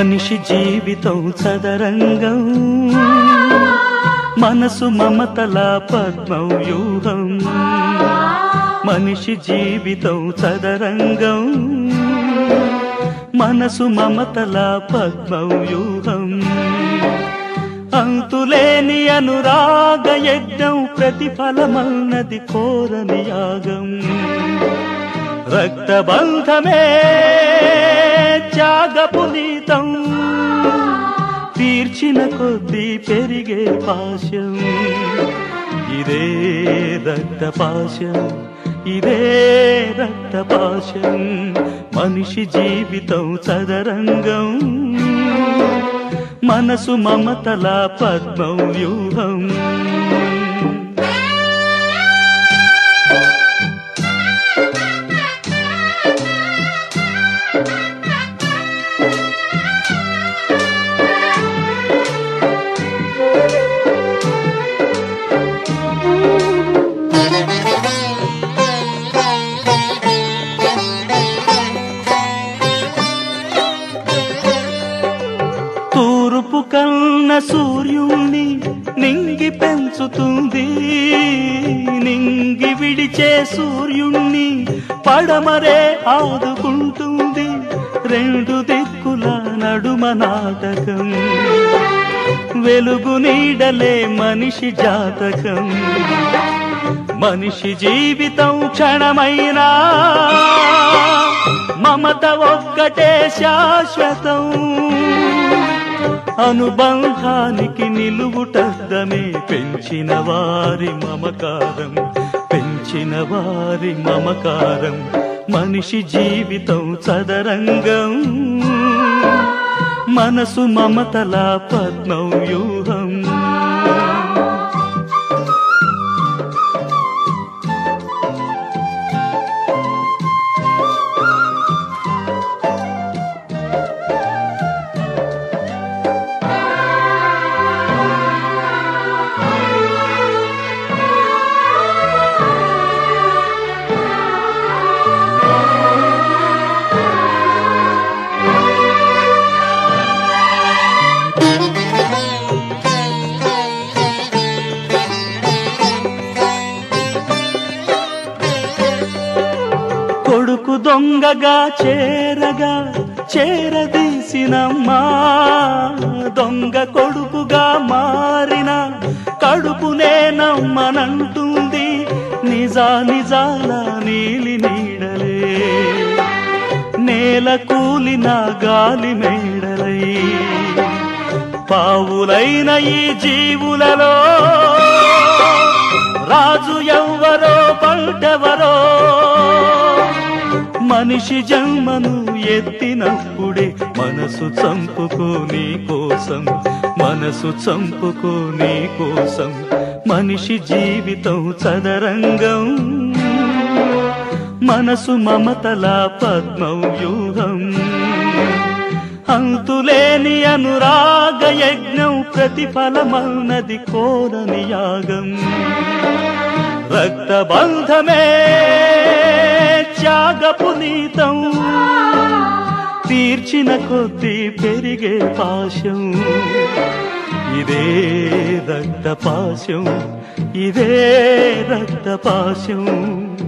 మనిషి జీవితం చదరంగం మనసు మమతల పద్మం వ్యూహం మనిషి జీవితం చదరంగం మనసు మమతల పద్మం వ్యూహం అంతులేని అనురాగ యజ్ఞం ప్రతిఫలమన్నది కోరని యాగం రక్తబంధమే త్యాగపునీతం తీర్చిన కొద్దీ పెరిగే పాశం ఇదే రక్తపాశం ఇదే రక్తపాశం మనిషి జీవితం చదరంగం మనసు మమతల పద్మం వ్యూహం తూర్పు కన్న సూర్యుణ్ణి నింగి పెంచుతుంది నింగి విడిచే సూర్యుణ్ణి పడమరే ఆదుకుంటుంది రెండు దిక్కుల నడుమ నాటకం వెలుగు నీడలే మనిషి జాతకం మనిషి జీవితం క్షణమైనా మమత ఒక్కటే శాశ్వతం అనుబంధానికి నిలువుటద్దమే పెంచిన వారి మమకారం పెంచిన వారి మమకారం మనిషి జీవితం చదరంగం మనసు మమతల పద్మం వ్యూహం కొడుకు దొంగగా చేరగా చేరదీసినమ్మా దొంగ కొడుకుగా మారిన కడుపునే నమ్మనంటుంది నిజా నిజాల నీలి నీడలే నేల కూలిన గాలి మేడలై పావులైన ఈ జీవులలో రాజు ఎవ్వరో పంటవరో మనిషి జన్మను ఎత్తినప్పుడే మనసు చంపుకోని కోసం మనసు చంపుకోని కోసం మనిషి జీవితం చదరంగం మనసు మమతల పద్మం వ్యూహం అంతులేని అనురాగ యజ్ఞం ప్రతిఫలమన్నది కోరని యాగం రక్తబంధమే త్యాగపునీతం తీర్చిన కొద్దీ పెరిగే పాశం ఇదే రక్తపాశం ఇదే రక్తపాశం